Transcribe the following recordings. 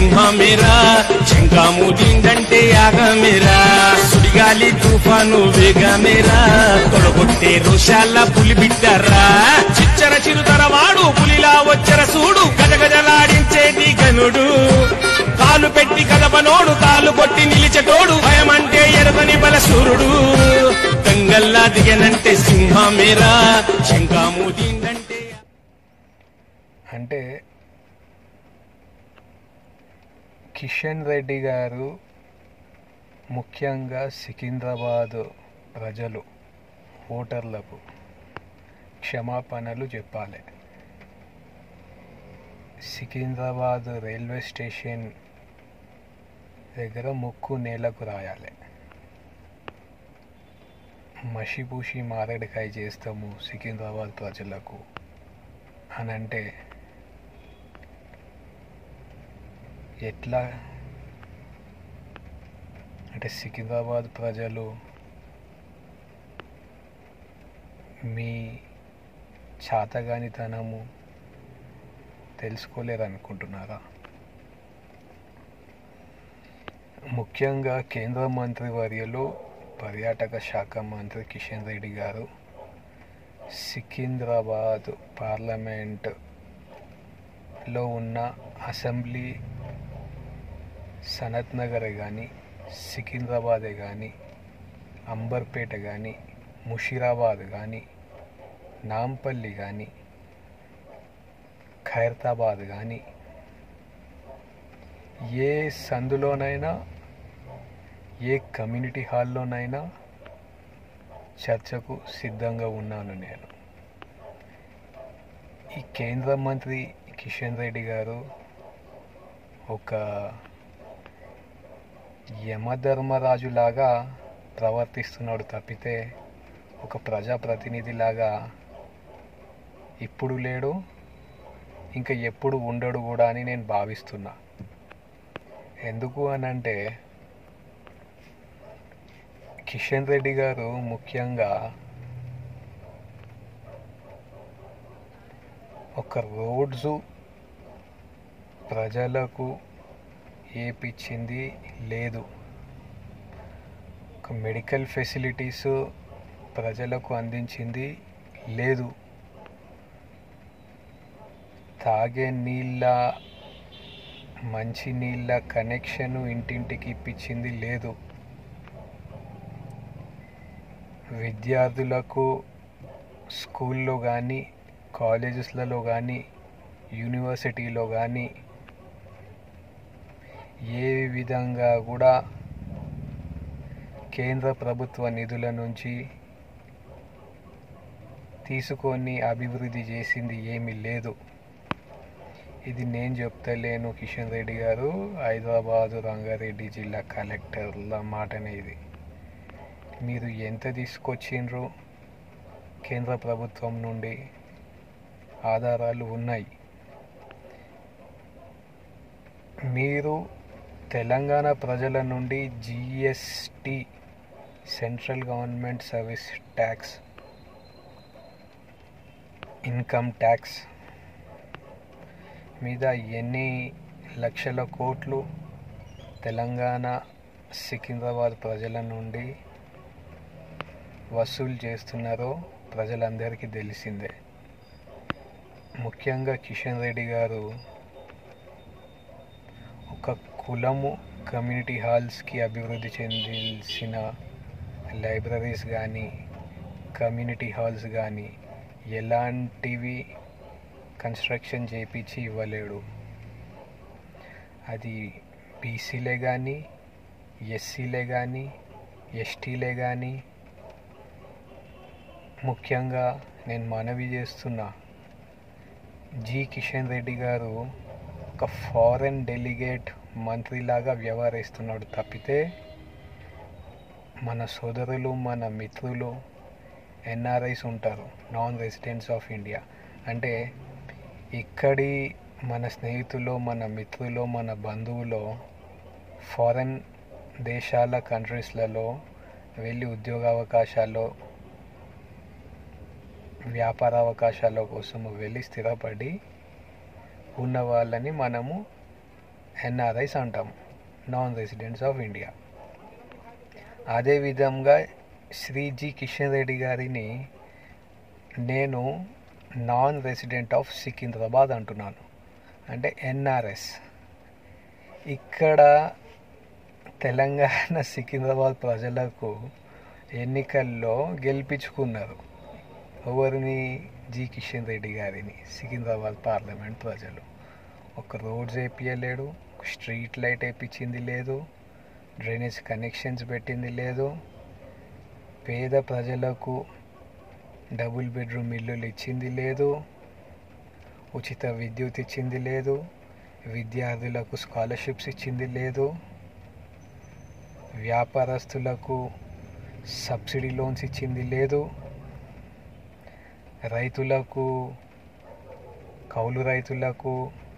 సింహమేరా శంఖాము దిండంటే యాగమేరా సుడిగాలి తుఫాను వేగమేరా తొడగొట్టే రోషాల పులి బిడ్డరా చిచ్చర చిరుతర వాడు పులిలా వచ్చర సూడు గజగజలాడించేటి గనుడు కాలు పెట్టి కదపనోడు కాలు కొట్టి నిలిచటోడు భయమంటే ఎరవని బలసూరుడు దంగల్లా దిగనంటే సింహమేరా శంఖాము దిండంటే అంటే కిషన్ రెడ్డి గారు ముఖ్యంగా సికింద్రాబాద్ ప్రజలు ఓటర్లకు క్షమాపణలు చెప్పాలి సికింద్రాబాద్ రైల్వే స్టేషన్ దగ్గర ముక్కు నేలకు రాయాలి మషిపూసి మారేడుకాయ చేస్తాము సికింద్రాబాద్ ప్రజలకు అని అంటే ఎట్లా అంటే సికింద్రాబాద్ ప్రజలు మీ చాతగానితనము తెలుసుకోలేరు అనుకుంటున్నారా ముఖ్యంగా కేంద్ర మంత్రి వర్యులు పర్యాటక శాఖ మంత్రి కిషన్ రెడ్డి గారు సికింద్రాబాద్ పార్లమెంట్లో ఉన్న అసెంబ్లీ సనత్ నగర్ కానీ సికింద్రాబాదే కానీ అంబర్పేట కానీ ముషీరాబాద్ కానీ నాంపల్లి కానీ ఖైరతాబాద్ కానీ ఏ సందులోనైనా ఏ కమ్యూనిటీ హాల్లోనైనా చర్చకు సిద్ధంగా ఉన్నాను నేను ఈ కేంద్ర మంత్రి కిషన్ రెడ్డి గారు ఒక యమధర్మరాజులాగా ప్రవర్తిస్తున్నాడు తప్పితే ఒక ప్రజాప్రతినిధిలాగా ఇప్పుడు లేడు ఇంకా ఎప్పుడు ఉండడు కూడా అని నేను భావిస్తున్నా ఎందుకు అని అంటే కిషన్ రెడ్డి గారు ముఖ్యంగా ఒక రోడ్సు ప్రజలకు ఏపిచ్చింది లేదు ఒక మెడికల్ ఫెసిలిటీస్ ప్రజలకు అందించింది లేదు తాగే నీళ్ళ మంచి నీళ్ళ కనెక్షన్ ఇంటింటికి ఇప్పించింది లేదు విద్యార్థులకు స్కూల్లో కానీ కాలేజెస్లలో కానీ యూనివర్సిటీలో కానీ ఏ విధంగా కూడా కేంద్ర ప్రభుత్వ నిధుల నుంచి తీసుకొని అభివృద్ధి చేసింది ఏమీ లేదు ఇది నేను చెప్తలేను కిషన్ రెడ్డి గారు హైదరాబాదు రంగారెడ్డి జిల్లా కలెక్టర్ల మాటనే ఇది మీరు ఎంత తీసుకొచ్చిండ్రు కేంద్ర ప్రభుత్వం నుండి ఆధారాలు ఉన్నాయి మీరు తెలంగాణ ప్రజల నుండి GST central government service tax income tax మీద ఎన్ని లక్షల కోట్లు తెలంగాణ సికింద్రాబాద్ ప్రజల నుండి వసూలు చేస్తున్నారో ప్రజలందరికీ తెలిసిందే ముఖ్యంగా కిషన్ రెడ్డి గారు ఒక కులము కమ్యూనిటీ హాల్స్కి అభివృద్ధి చెందించిన లైబ్రరీస్ కానీ కమ్యూనిటీ హాల్స్ కానీ ఎలాంటివి కన్స్ట్రక్షన్ చేపించి ఇవ్వలేడు అది బీసీలే కానీ ఎస్సీలే కానీ ఎస్టీలే కానీ ముఖ్యంగా నేను మనవి చేస్తున్నా జి కిషన్ రెడ్డి గారు ఒక ఫారెన్ డెలిగేట్ మంత్రిలాగా వ్యవహరిస్తున్నాడు తప్పితే మన సోదరులు మన మిత్రులు ఎన్ఆర్ఐస్ ఉంటారు నాన్ రెసిడెంట్స్ ఆఫ్ ఇండియా అంటే ఇక్కడి మన స్నేహితులు మన మిత్రులు మన బంధువులు ఫారెన్ దేశాల కంట్రీస్లలో వెళ్ళి ఉద్యోగ అవకాశాలు వ్యాపార అవకాశాల కోసం వెళ్ళి స్థిరపడి ఉన్న వాళ్ళని మనము ఎన్ఆర్ఐస్ అంటాం నాన్ రెసిడెంట్స్ ఆఫ్ ఇండియా అదేవిధంగా శ్రీ జి కిషన్ రెడ్డి గారిని నేను నాన్ రెసిడెంట్ ఆఫ్ సికింద్రాబాద్ అంటున్నాను అంటే ఎన్ఆర్ఎస్ ఇక్కడ తెలంగాణ సికింద్రాబాద్ ప్రజలకు ఎన్నికల్లో గెలిపించుకున్నారు ఎవరిని జి కిషన్ రెడ్డి గారిని సికింద్రాబాద్ పార్లమెంట్ ప్రజలు ఒక రోడ్స్ వేపించలేడు ఒక స్ట్రీట్ లైట్ వేయించింది లేదు డ్రైనేజ్ కనెక్షన్స్ పెట్టింది లేదు పేద ప్రజలకు డబుల్ బెడ్రూమ్ ఇల్లులు ఇచ్చింది లేదు ఉచిత విద్యుత్ ఇచ్చింది లేదు విద్యార్థులకు స్కాలర్షిప్స్ ఇచ్చింది లేదు వ్యాపారస్తులకు సబ్సిడీ లోన్స్ ఇచ్చింది లేదు రైతులకు కౌలు రైతులకు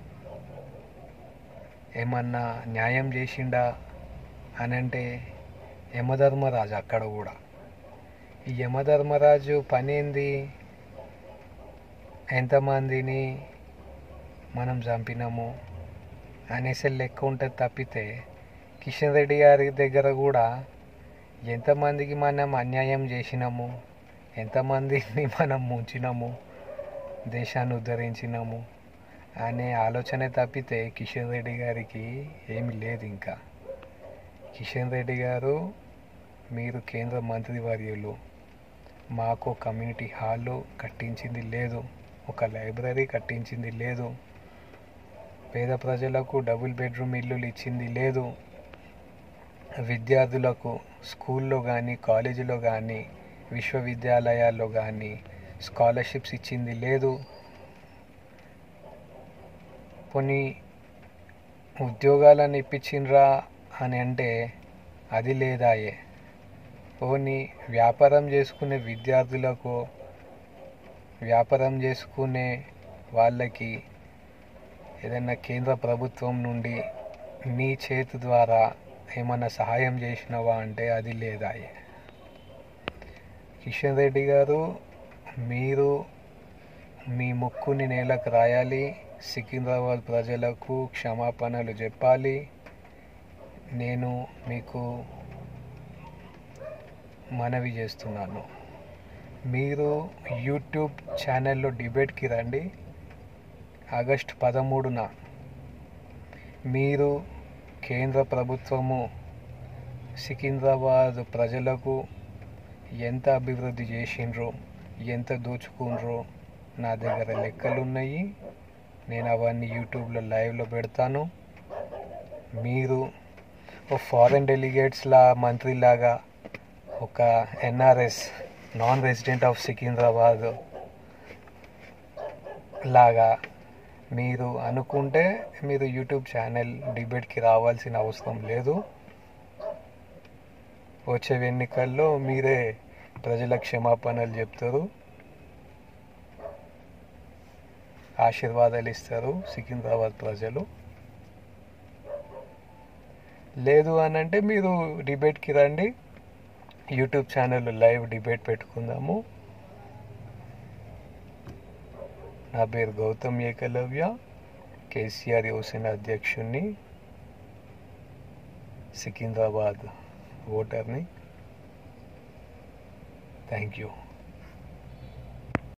ఏమన్నా న్యాయం చేసిండా అని అంటే యమధర్మరాజు అక్కడ కూడా ఈ యమధర్మరాజు పని ఏంది ఎంతమందిని మనం చంపినాము అనేసి లెక్క ఉంటుంది తప్పితే కిషన్ రెడ్డి గారి దగ్గర కూడా ఎంతమందికి మనం అన్యాయం చేసినాము ఎంతమందిని మనం ముంచినాము దేశాన్ని ఉద్ధరించినాము అనే ఆలోచన తప్పితే కిషన్ రెడ్డి గారికి ఏమి లేదు ఇంకా కిషన్ రెడ్డి గారు మీరు కేంద్ర మంత్రివర్యులు మాకు కమ్యూనిటీ హాల్ కట్టించింది లేదు ఒక లైబ్రరీ కట్టించింది లేదు పేద ప్రజలకు డబుల్ బెడ్రూమ్ ఇల్లులు ఇచ్చింది లేదు విద్యార్థులకు స్కూల్లో కానీ కాలేజీలో కానీ విశ్వవిద్యాలయాల్లో కానీ స్కాలర్షిప్స్ ఇచ్చింది లేదు కొన్ని ఉద్యోగాలను ఇప్పించిండ్రా అని అంటే అది లేదాయే పోనీ వ్యాపారం చేసుకునే విద్యార్థులకు వ్యాపారం చేసుకునే వాళ్ళకి ఏదైనా కేంద్ర ప్రభుత్వం నుండి నీ చేతి ద్వారా ఏమన్నా సహాయం చేసినావా అంటే అది లేదాయే కిషన్ రెడ్డి గారు మీరు మీ ముక్కుని నేలకు రాయాలి సికింద్రాబాద్ ప్రజలకు క్షమాపణలు చెప్పాలి నేను మీకు మనవి చేస్తున్నాను మీరు యూట్యూబ్ ఛానల్లో డిబేట్కి రండి ఆగస్ట్ పదమూడున మీరు కేంద్ర ప్రభుత్వము సికింద్రాబాద్ ప్రజలకు ఎంత అభివృద్ధి చేసిండ్రో ఎంత దోచుకుండ్రో నా దగ్గర లెక్కలు ఉన్నాయి నేను అవన్నీ యూట్యూబ్లో లైవ్లో పెడతాను మీరు ఓ ఫారెన్ డెలిగేట్స్లా మంత్రిలాగా ఒక NRS non resident of Secunderabad లాగా మీరు అనుకుంటే మీరు యూట్యూబ్ ఛానల్ డిబేట్కి రావాల్సిన అవసరం లేదు వచ్చే ఎన్నికల్లో మీరే ప్రజల క్షమాపణలు చెప్తారు ఆశీర్వాదాలు ఇస్తారు సికింద్రాబాద్ ప్రజలు లేదు అని అంటే మీరు డిబేట్కి రండి యూట్యూబ్ ఛానల్ లైవ్ డిబేట్ పెట్టుకుందాము నా పేరు గౌతమ్ ఏకలవ్య కేసీఆర్ యువసేన అధ్యక్షుడిని సికింద్రాబాద్ ఓటర్ని థ్యాంక్ యూ